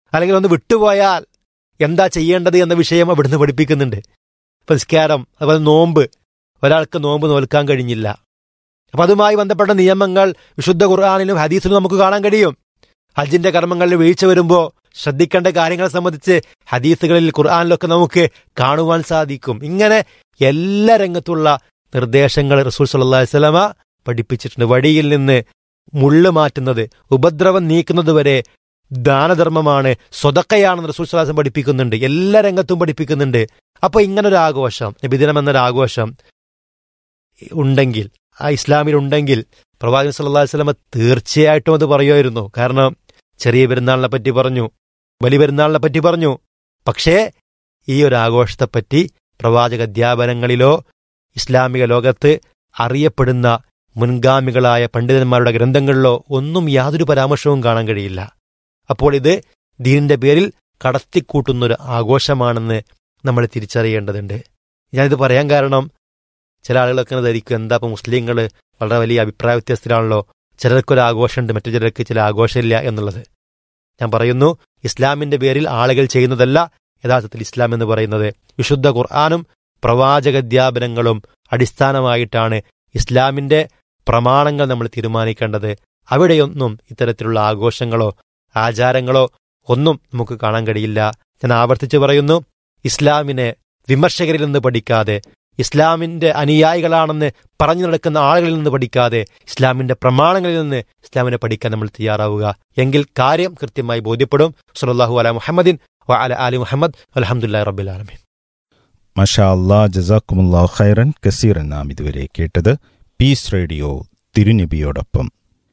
അല്ലെങ്കിൽ ഒന്ന് വിട്ടുപോയാൽ എന്താ ചെയ്യേണ്ടത് എന്ന വിഷയം അവിടുന്ന് പഠിപ്പിക്കുന്നുണ്ട് ഇപ്പൊ നിസ്കാരം അതുപോലെ നോമ്പ് ഒരാൾക്ക് നോമ്പ് നോൽക്കാൻ കഴിഞ്ഞില്ല അപ്പൊ അതുമായി ബന്ധപ്പെട്ട നിയമങ്ങൾ വിശുദ്ധ ഖുർആാനിലും ഹദീസിലും നമുക്ക് കാണാൻ കഴിയും ഹജ്ജിന്റെ കർമ്മങ്ങളിൽ വീഴ്ച വരുമ്പോൾ ശ്രദ്ധിക്കേണ്ട കാര്യങ്ങളെ സംബന്ധിച്ച് ഹദീസുകളിൽ ഖുർആാനിലൊക്കെ നമുക്ക് കാണുവാൻ സാധിക്കും ഇങ്ങനെ എല്ലാ രംഗത്തുള്ള നിർദ്ദേശങ്ങൾ റസൂൽ സല്ലല്ലാഹു അലൈഹി വസല്ലമ പഠിപ്പിച്ചിട്ടുണ്ട് വഴിയിൽ നിന്ന് മുള്ള് മാറ്റുന്നത് ഉപദ്രവം നീക്കുന്നത് വരെ ദാനധർമ്മമാണ് സ്വതക്കയാണെന്ന് റസൂൽ സല്ലല്ലാഹു അലൈഹി വസല്ലം പഠിപ്പിക്കുന്നുണ്ട് എല്ലാ രംഗത്തും പഠിപ്പിക്കുന്നുണ്ട് അപ്പൊ ഇങ്ങനൊരു ആഘോഷം നബിദിനം എന്നൊരു ആഘോഷം ഉണ്ടെങ്കിൽ ആ ഇസ്ലാമിൽ ഉണ്ടെങ്കിൽ പ്രവാചകൻ സല്ലല്ലാഹു അലൈഹി വസല്ലമ തീർച്ചയായിട്ടും അത് പറയുമായിരുന്നു കാരണം ചെറിയ പെരുന്നാളിനെ പറ്റി പറഞ്ഞു വലിയ പെരുന്നാളിനെ പറ്റി പറഞ്ഞു പക്ഷേ ഈ ഒരു ആഘോഷത്തെപ്പറ്റി പ്രവാചക അധ്യാപനങ്ങളിലോ ഇസ്ലാമിക ലോകത്ത് അറിയപ്പെടുന്ന മുൻഗാമികളായ പണ്ഡിതന്മാരുടെ ഗ്രന്ഥങ്ങളിലോ ഒന്നും യാതൊരു പരാമർശവും കാണാൻ കഴിയില്ല അപ്പോൾ ഇത് ദീനിന്റെ പേരിൽ കടത്തിക്കൂട്ടുന്നൊരു ആഘോഷമാണെന്ന് നമ്മൾ തിരിച്ചറിയേണ്ടതുണ്ട് ഞാനിത് പറയാൻ കാരണം ചില ആളുകളൊക്കെ ഇങ്ങനെ ധരിക്കും എന്താ ഇപ്പൊ മുസ്ലിങ്ങൾ വളരെ വലിയ അഭിപ്രായ വ്യത്യസ്തരാണല്ലോ ചിലർക്കൊരു ആഘോഷമുണ്ട് മറ്റു ചിലർക്ക് ചില ആഘോഷമില്ല എന്നുള്ളത് ഞാൻ പറയുന്നു ഇസ്ലാമിന്റെ പേരിൽ ആളുകൾ ചെയ്യുന്നതല്ല യഥാർത്ഥത്തിൽ ഇസ്ലാം എന്ന് പറയുന്നത് വിശുദ്ധ ഖുർആാനും പ്രവാചകധ്യാപനങ്ങളും അടിസ്ഥാനമായിട്ടാണ് ഇസ്ലാമിന്റെ പ്രമാണങ്ങൾ നമ്മൾ തീരുമാനിക്കേണ്ടത് അവിടെയൊന്നും ഇത്തരത്തിലുള്ള ആഘോഷങ്ങളോ ആചാരങ്ങളോ ഒന്നും നമുക്ക് കാണാൻ കഴിയില്ല ഞാൻ ആവർത്തിച്ചു പറയുന്നു ഇസ്ലാമിനെ വിമർശകരിൽ നിന്ന് പഠിക്കാതെ ഇസ്ലാമിന്റെ അനുയായികളാണെന്ന് പറഞ്ഞു നടക്കുന്ന ആളുകളിൽ നിന്ന് പഠിക്കാതെ ഇസ്ലാമിന്റെ പ്രമാണങ്ങളിൽ നിന്ന് ഇസ്ലാമിനെ പഠിക്കാൻ നമ്മൾ തയ്യാറാവുക എങ്കിൽ കാര്യം കൃത്യമായി ബോധ്യപ്പെടും സുലല്ലാഹു അല മുഹമ്മദിൻ വ അല അലി മുഹമ്മദ് അലഹമുല്ലാ റബ്ബിൽ ആലമീൻ മഷാ അല്ലാ ജസാക്കുമുല്ലാ ഖൈറൻ കസീർ നാം ഇതുവരെ കേട്ടത് പീസ് റേഡിയോ തിരുനബിയോടൊപ്പം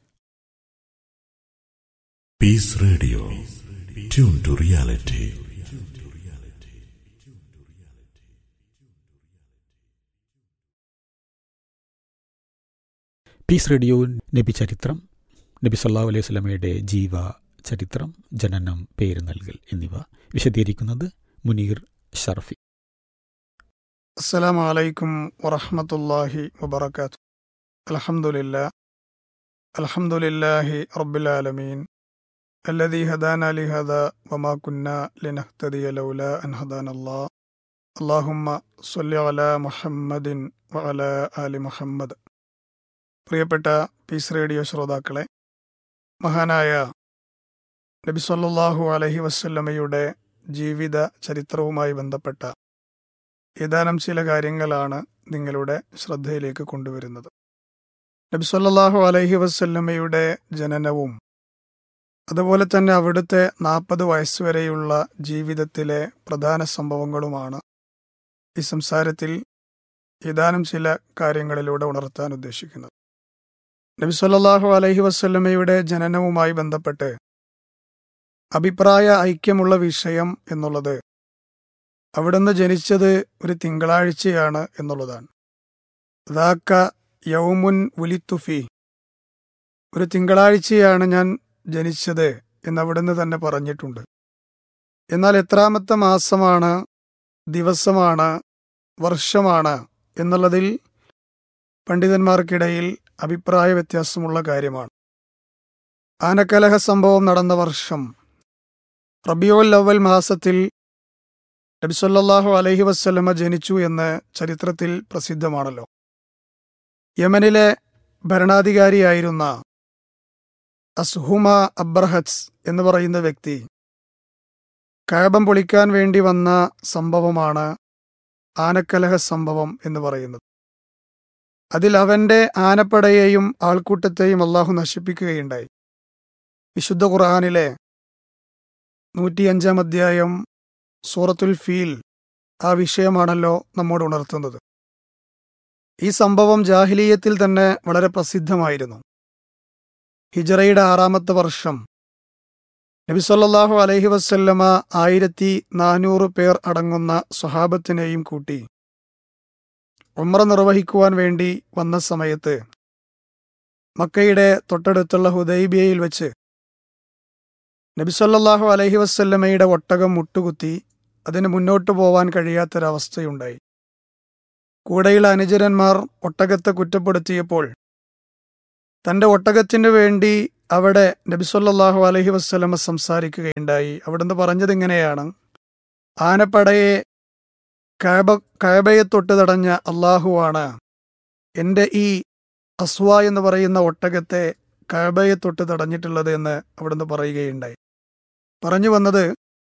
Peace Radio. Tune to reality. Peace radio നബി ചരിത്രം നബി സല്ലാഹു അലൈഹി സ്വലമയുടെ ജീവ ചരിത്രം ജനനം പേര് നൽകൽ എന്നിവ വിശദീകരിക്കുന്നത് മുനീർ ഷർഫി السلام عليكم ورحمة الله وبركاته الحمد لله الحمد لله رب العالمين الذي هدانا لهذا وما كنا لنهتدي لولا أن هدانا الله اللهم صل على محمد وعلى آل محمد പ്രിയപ്പെട്ട പീസ് റേഡിയോ ശ്രോതാക്കളെ മഹാനായ നബി സല്ലല്ലാഹു അലൈഹി വസല്ലമയുടെ ജീവിത ചരിത്രവുമായി ബന്ധപ്പെട്ട ഏതാനും ചില കാര്യങ്ങളാണ് നിങ്ങളുടെ ശ്രദ്ധയിലേക്ക് കൊണ്ടുവരുന്നത് നബി സല്ലല്ലാഹു അലൈഹി വസല്ലമയുടെ ജനനവും അതുപോലെ തന്നെ അവിടുത്തെ നാൽപ്പത് വയസ്സുവരെയുള്ള ജീവിതത്തിലെ പ്രധാന സംഭവങ്ങളുമാണ് ഈ സംസാരത്തിൽ ഏതാനും ചില കാര്യങ്ങളിലൂടെ ഉണർത്താൻ ഉദ്ദേശിക്കുന്നത് നബി സല്ലല്ലാഹു അലൈഹി വസല്ലമയുടെ ജനനവുമായി ബന്ധപ്പെട്ട് അഭിപ്രായ ഐക്യമുള്ള വിഷയം എന്നുള്ളത് അവിടുന്ന് ജനിച്ചത് ഒരു തിങ്കളാഴ്ചയാണ് എന്നുള്ളതാണ് ദാക്ക യൗമുൻ ഉലിത്തുഫി ഒരു തിങ്കളാഴ്ചയാണ് ഞാൻ ജനിച്ചത് എന്ന് അവിടുന്ന് തന്നെ പറഞ്ഞിട്ടുണ്ട് എന്നാൽ എത്രാമത്തെ മാസമാണ് ദിവസമാണ് വർഷമാണ് എന്നുള്ളതിൽ പണ്ഡിതന്മാർക്കിടയിൽ അഭിപ്രായ വ്യത്യാസമുള്ള കാര്യമാണ് ആനക്കലഹ സംഭവം നടന്ന വർഷം റബിയോൽ അവൽ മാസത്തിൽ നബിസല്ലാഹു അലഹി വസ്ലമ ജനിച്ചു എന്ന് ചരിത്രത്തിൽ പ്രസിദ്ധമാണല്ലോ യമനിലെ ഭരണാധികാരിയായിരുന്ന അസ്ഹുമ അബ്രഹത്സ് എന്ന് പറയുന്ന വ്യക്തി കഴബം പൊളിക്കാൻ വേണ്ടി വന്ന സംഭവമാണ് ആനക്കലഹ സംഭവം എന്ന് പറയുന്നത് അതിൽ അവന്റെ ആനപ്പടയെയും ആൾക്കൂട്ടത്തെയും അള്ളാഹു നശിപ്പിക്കുകയുണ്ടായി വിശുദ്ധ ഖുർആാനിലെ നൂറ്റിയഞ്ചാം അധ്യായം സൂറത്തുൽ ഫീൽ ആ വിഷയമാണല്ലോ നമ്മോട് ഉണർത്തുന്നത് ഈ സംഭവം ജാഹിലീയത്തിൽ തന്നെ വളരെ പ്രസിദ്ധമായിരുന്നു ഹിജറയുടെ ആറാമത്തെ വർഷം നബിസല്ലാഹു അലൈഹി വസല്ലമ ആയിരത്തി നാനൂറ് പേർ അടങ്ങുന്ന സ്വഹാബത്തിനെയും കൂട്ടി ഉമ്ര നിർവഹിക്കുവാൻ വേണ്ടി വന്ന സമയത്ത് മക്കയുടെ തൊട്ടടുത്തുള്ള ഹുദൈബിയയിൽ വെച്ച് നബിസല്ലാഹു അലൈഹി വസല്ലമയുടെ ഒട്ടകം മുട്ടുകുത്തി അതിന് മുന്നോട്ടു പോവാൻ കഴിയാത്തൊരവസ്ഥയുണ്ടായി കൂടെയുള്ള അനുചരന്മാർ ഒട്ടകത്തെ കുറ്റപ്പെടുത്തിയപ്പോൾ തൻ്റെ ഒട്ടകത്തിനു വേണ്ടി അവിടെ നബിസൊല്ലാഹു അലഹി വസ്ലമ സംസാരിക്കുകയുണ്ടായി അവിടുന്ന് പറഞ്ഞത് ഇങ്ങനെയാണ് ആനപ്പടയെ കഴബ കഴബയെ തൊട്ട് തടഞ്ഞ അള്ളാഹുവാണ് എൻ്റെ ഈ അസ്വ എന്ന് പറയുന്ന ഒട്ടകത്തെ കഴബയെ തൊട്ട് തടഞ്ഞിട്ടുള്ളത് എന്ന് അവിടുന്ന് പറയുകയുണ്ടായി പറഞ്ഞു വന്നത്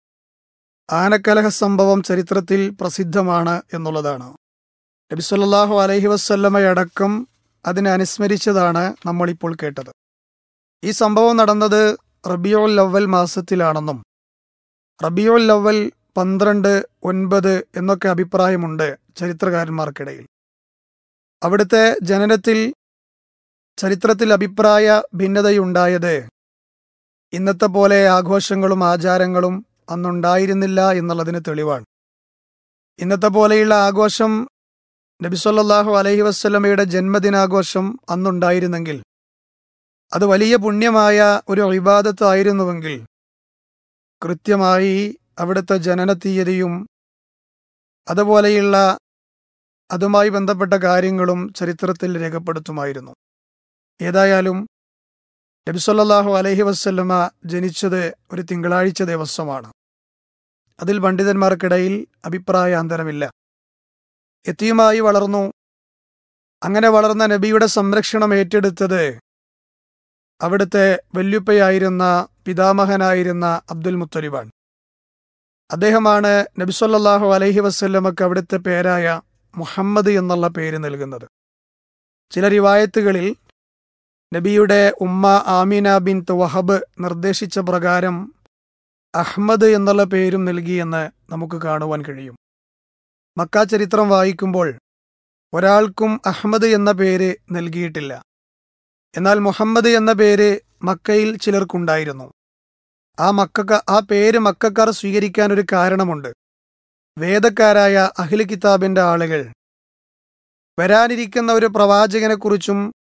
ആനക്കലഹ സംഭവം ചരിത്രത്തിൽ പ്രസിദ്ധമാണ് എന്നുള്ളതാണ് നബിസ്വല്ലാഹു അലൈഹി വസ്ല്ലമയടക്കം അതിനെ അനുസ്മരിച്ചതാണ് നമ്മളിപ്പോൾ കേട്ടത് ഈ സംഭവം നടന്നത് റബിയുൽ അവൽ മാസത്തിലാണെന്നും റബിയുൽ അവൽ പന്ത്രണ്ട് ഒൻപത് എന്നൊക്കെ അഭിപ്രായമുണ്ട് ചരിത്രകാരന്മാർക്കിടയിൽ അവിടുത്തെ ജനനത്തിൽ ചരിത്രത്തിൽ അഭിപ്രായ ഭിന്നതയുണ്ടായത് ഇന്നത്തെ പോലെ ആഘോഷങ്ങളും ആചാരങ്ങളും അന്നുണ്ടായിരുന്നില്ല എന്നുള്ളതിന് തെളിവാണ് ഇന്നത്തെ പോലെയുള്ള ആഘോഷം നബിസൊല്ലാഹു അലഹി വസ്ലമയുടെ ജന്മദിനാഘോഷം അന്നുണ്ടായിരുന്നെങ്കിൽ അത് വലിയ പുണ്യമായ ഒരു ഇബാദത്തായിരുന്നുവെങ്കിൽ കൃത്യമായി അവിടുത്തെ ജനന തീയതിയും അതുപോലെയുള്ള അതുമായി ബന്ധപ്പെട്ട കാര്യങ്ങളും ചരിത്രത്തിൽ രേഖപ്പെടുത്തുമായിരുന്നു ഏതായാലും നബിസൊല്ലാഹു അലഹി വസ്ല്ലമ ജനിച്ചത് ഒരു തിങ്കളാഴ്ച ദിവസമാണ് അതിൽ പണ്ഡിതന്മാർക്കിടയിൽ അഭിപ്രായാന്തരമില്ല എത്തിയുമായി വളർന്നു അങ്ങനെ വളർന്ന നബിയുടെ സംരക്ഷണം ഏറ്റെടുത്തത് അവിടുത്തെ വല്യുപ്പയായിരുന്ന പിതാമഹനായിരുന്ന അബ്ദുൽ മുത്തലിബാൻ അദ്ദേഹമാണ് നബിസൊല്ലാഹു അലഹി വസ്ല്ലമക്ക് അവിടുത്തെ പേരായ മുഹമ്മദ് എന്നുള്ള പേര് നൽകുന്നത് ചില റിവായത്തുകളിൽ നബിയുടെ ഉമ്മ ആമിന ബിൻ വഹബ് നിർദ്ദേശിച്ച പ്രകാരം അഹ്മദ് എന്നുള്ള പേരും നൽകിയെന്ന് നമുക്ക് കാണുവാൻ കഴിയും മക്ക ചരിത്രം വായിക്കുമ്പോൾ ഒരാൾക്കും അഹ്മദ് എന്ന പേര് നൽകിയിട്ടില്ല എന്നാൽ മുഹമ്മദ് എന്ന പേര് മക്കയിൽ ചിലർക്കുണ്ടായിരുന്നു ആ മക്ക ആ പേര് മക്കാർ സ്വീകരിക്കാൻ ഒരു കാരണമുണ്ട് വേദക്കാരായ അഖിൽ കിതാബിന്റെ ആളുകൾ വരാനിരിക്കുന്ന ഒരു പ്രവാചകനെക്കുറിച്ചും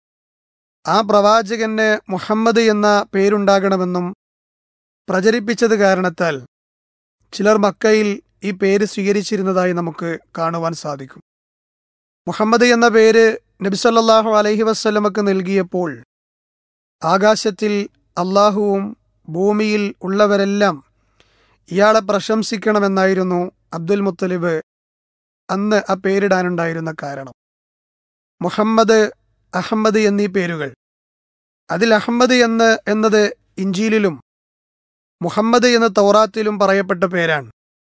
ആ പ്രവാചകന് മുഹമ്മദ് എന്ന പേരുണ്ടാകണമെന്നും പ്രചരിപ്പിച്ചത് കാരണത്താൽ ചിലർ മക്കയിൽ ഈ പേര് സ്വീകരിച്ചിരുന്നതായി നമുക്ക് കാണുവാൻ സാധിക്കും മുഹമ്മദ് എന്ന പേര് നബിസല്ലാഹു അലൈഹി വസ്ലമക്ക് നൽകിയപ്പോൾ ആകാശത്തിൽ അള്ളാഹുവും ഭൂമിയിൽ ഉള്ളവരെല്ലാം ഇയാളെ പ്രശംസിക്കണമെന്നായിരുന്നു അബ്ദുൽ മുത്തലിബ് അന്ന് ആ പേരിടാനുണ്ടായിരുന്ന കാരണം മുഹമ്മദ് അഹമ്മദ് എന്നീ പേരുകൾ അതിൽ അഹമ്മദ് എന്ന് എന്നത് ഇഞ്ചീലിലും മുഹമ്മദ് എന്ന് തൗറാത്തിലും പറയപ്പെട്ട പേരാണ്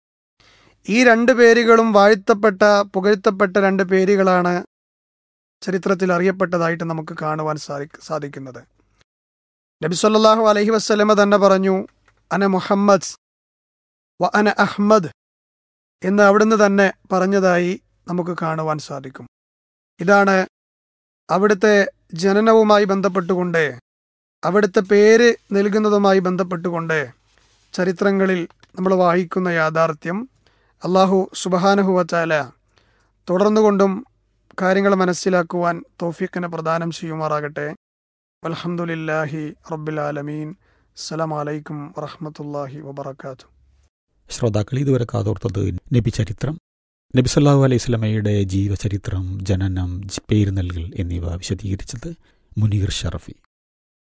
ഈ രണ്ട് പേരുകളും വാഴ്ത്തപ്പെട്ട പുകഴ്ത്തപ്പെട്ട രണ്ട് പേരുകളാണ് ചരിത്രത്തിൽ അറിയപ്പെട്ടതായിട്ട് നമുക്ക് കാണുവാൻ സാധി സാധിക്കുന്നത് നബി സല്ലല്ലാഹു അലൈഹി വസ്ലമ തന്നെ പറഞ്ഞു അന മുഹമ്മദ് വ അന അഹ്മദ് എന്ന് അവിടുന്ന് തന്നെ പറഞ്ഞതായി നമുക്ക് കാണുവാൻ സാധിക്കും ഇതാണ് അവിടുത്തെ ജനനവുമായി ബന്ധപ്പെട്ടുകൊണ്ട് അവിടുത്തെ പേര് നൽകുന്നതുമായി ബന്ധപ്പെട്ടുകൊണ്ട് ചരിത്രങ്ങളിൽ നമ്മൾ വായിക്കുന്ന യാഥാർത്ഥ്യം അള്ളാഹു സുബഹാനഹുവച്ചാല തുടർന്നുകൊണ്ടും കാര്യങ്ങൾ മനസ്സിലാക്കുവാൻ തോഫിക്കിനെ പ്രദാനം ചെയ്യുമാറാകട്ടെ അലഹമുല്ലാഹി റബ്ബിലാലമീൻ അസ്സലാമലൈക്കും വറഹമത്തല്ലാഹി വബർക്കാത്തു ശ്രോതാക്കൾ ഇതുവരെ കാതോർത്തത് നബി ചരിത്രം നബി സല്ലാഹു അലൈഹി സ്വലമയുടെ ജീവചരിത്രം ജനനം പേര് നൽകൽ എന്നിവ വിശദീകരിച്ചത് മുനീർ ഷറഫി